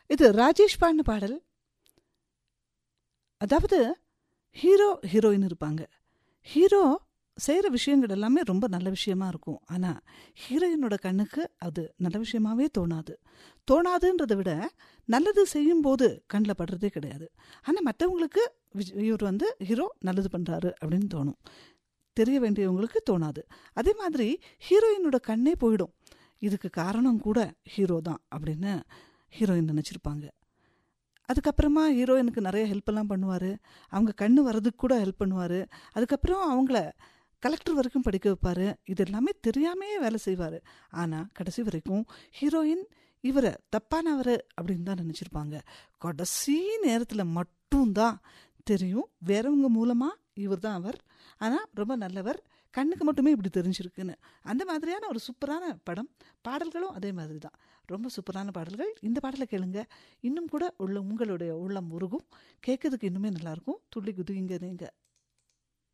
இது ராஜேஷ் பாடின பாடல் அதாவது ஹீரோ ஹீரோயின் இருப்பாங்க ஹீரோ செய்கிற விஷயங்கள் எல்லாமே ரொம்ப நல்ல விஷயமா இருக்கும் ஆனால் ஹீரோயினோட கண்ணுக்கு அது நல்ல விஷயமாவே தோணாது தோணாதுன்றதை விட நல்லது செய்யும்போது கண்ணில் படுறதே கிடையாது ஆனால் மற்றவங்களுக்கு விஜ்- இவர் வந்து ஹீரோ நல்லது பண்ணுறாரு அப்படின்னு தோணும் தெரிய வேண்டியவங்களுக்கு தோணாது அதே மாதிரி ஹீரோயினோட கண்ணே போயிடும் இதுக்கு காரணம் கூட ஹீரோ தான் அப்படின்னு ஹீரோயின் நினச்சிருப்பாங்க அதுக்கப்புறமா ஹீரோயினுக்கு நிறைய ஹெல்ப் எல்லாம் பண்ணுவார் அவங்க கண்ணு வர்றதுக்கு கூட ஹெல்ப் பண்ணுவார் அதுக்கப்புறம் அவங்கள கலெக்டர் வரைக்கும் படிக்க வைப்பார் இது எல்லாமே தெரியாமே வேலை செய்வார் ஆனால் கடைசி வரைக்கும் ஹீரோயின் இவரை தப்பானவர் அப்படின்னு தான் நினச்சிருப்பாங்க கடைசி நேரத்தில் மட்டும்தான் தெரியும் வேறவங்க மூலமாக இவர் தான் அவர் ஆனால் ரொம்ப நல்லவர் கண்ணுக்கு மட்டுமே இப்படி தெரிஞ்சிருக்குன்னு அந்த மாதிரியான ஒரு சூப்பரான படம் பாடல்களும் அதே மாதிரி தான் ரொம்ப சூப்பரான பாடல்கள் இந்த பாடலை கேளுங்க இன்னும் கூட உள்ள உங்களுடைய உள்ளம் உருகும் கேட்கறதுக்கு இன்னுமே நல்லாயிருக்கும் துள்ளி குதிங்க நீங்க